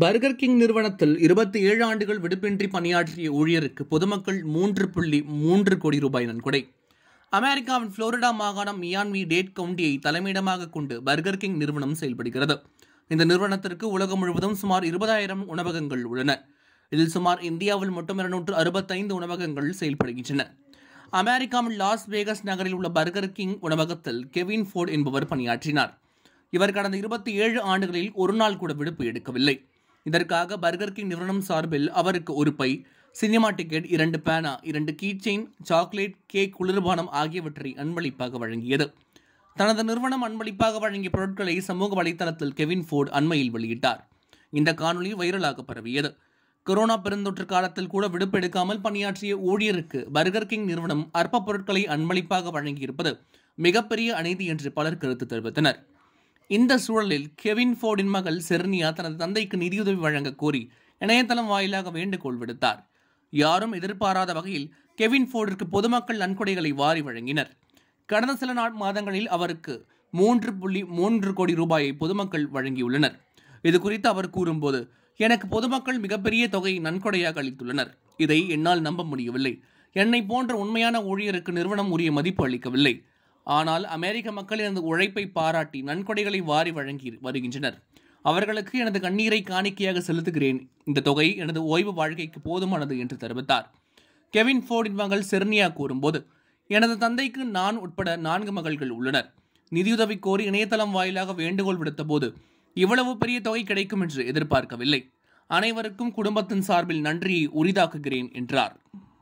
burger king நிறுவனத்தில் இருபத்தி ஏழு ஆண்டுகள் விடுப்பின்றி பணியாற்றிய ஊழியருக்கு பொதுமக்கள் மூன்று புள்ளி மூன்று கோடி ரூபாய் நன்கொடை அமெரிக்காவின் புளோரிடா மாகாணம் மியான்மி டேட் கவுண்டியை தலைமையிடமாக கொண்டு பர்கர் கிங் நிறுவனம் செயல்படுகிறது இந்த நிறுவனத்திற்கு உலகம் முழுவதும் சுமார் இருபதாயிரம் உணவகங்கள் உள்ளன இதில் சுமார் இந்தியாவில் மட்டும் இருநூற்று அறுபத்தைந்து உணவகங்கள் செயல்படுகின்றன அமெரிக்காவின் லாஸ் வேகஸ் நகரில் உள்ள பர்கர் கிங் உணவகத்தில் கெவின் ஃபோர்ட் என்பவர் பணியாற்றினார் இவர் கடந்த இருபத்தி ஏழு ஆண்டுகளில் ஒரு நாள் கூட விடுப்பு எடுக்கவில்லை இதற்காக பர்கர் கிங் நிறுவனம் சார்பில் அவருக்கு ஒரு பை சினிமா டிக்கெட் இரண்டு பேனா இரண்டு கீச்செயின் சாக்லேட் கேக் குளிர்பானம் ஆகியவற்றை அன்பளிப்பாக வழங்கியது தனது நிறுவனம் அன்பளிப்பாக வழங்கிய பொருட்களை சமூக வலைதளத்தில் கெவின் ஃபோர்ட் அண்மையில் வெளியிட்டார் இந்த காணொளி வைரலாக பரவியது கொரோனா பெருந்தொற்று காலத்தில் கூட விடுப்பு எடுக்காமல் பணியாற்றிய ஊழியருக்கு பர்கர் கிங் நிறுவனம் அற்ப பொருட்களை அன்பளிப்பாக வழங்கியிருப்பது மிகப்பெரிய அநீதி என்று பலர் கருத்து தெரிவித்தனர் இந்த சூழலில் கெவின் ஃபோர்டின் மகள் செர்னியா தனது தந்தைக்கு நிதியுதவி வழங்க கோரி இணையதளம் வாயிலாக வேண்டுகோள் விடுத்தார் யாரும் எதிர்பாராத வகையில் கெவின் ஃபோர்டிற்கு பொதுமக்கள் நன்கொடைகளை வாரி வழங்கினர் கடந்த சில நாட் மாதங்களில் அவருக்கு மூன்று புள்ளி மூன்று கோடி ரூபாயை பொதுமக்கள் வழங்கியுள்ளனர் இது குறித்து அவர் கூறும்போது எனக்கு பொதுமக்கள் மிகப்பெரிய தொகையை நன்கொடையாக அளித்துள்ளனர் இதை என்னால் நம்ப முடியவில்லை என்னை போன்ற உண்மையான ஊழியருக்கு நிறுவனம் உரிய மதிப்பு அளிக்கவில்லை ஆனால் அமெரிக்க மக்கள் எனது உழைப்பை பாராட்டி நன்கொடைகளை வாரி வழங்கி வருகின்றனர் அவர்களுக்கு எனது கண்ணீரை காணிக்கையாக செலுத்துகிறேன் இந்த தொகை எனது ஓய்வு வாழ்க்கைக்கு போதுமானது என்று தெரிவித்தார் கெவின் ஃபோர்டின் மகள் செர்னியா கூறும்போது எனது தந்தைக்கு நான் உட்பட நான்கு மகள்கள் உள்ளனர் நிதியுதவி கோரி இணையதளம் வாயிலாக வேண்டுகோள் விடுத்தபோது இவ்வளவு பெரிய தொகை கிடைக்கும் என்று எதிர்பார்க்கவில்லை அனைவருக்கும் குடும்பத்தின் சார்பில் நன்றியை உரிதாக்குகிறேன் என்றார்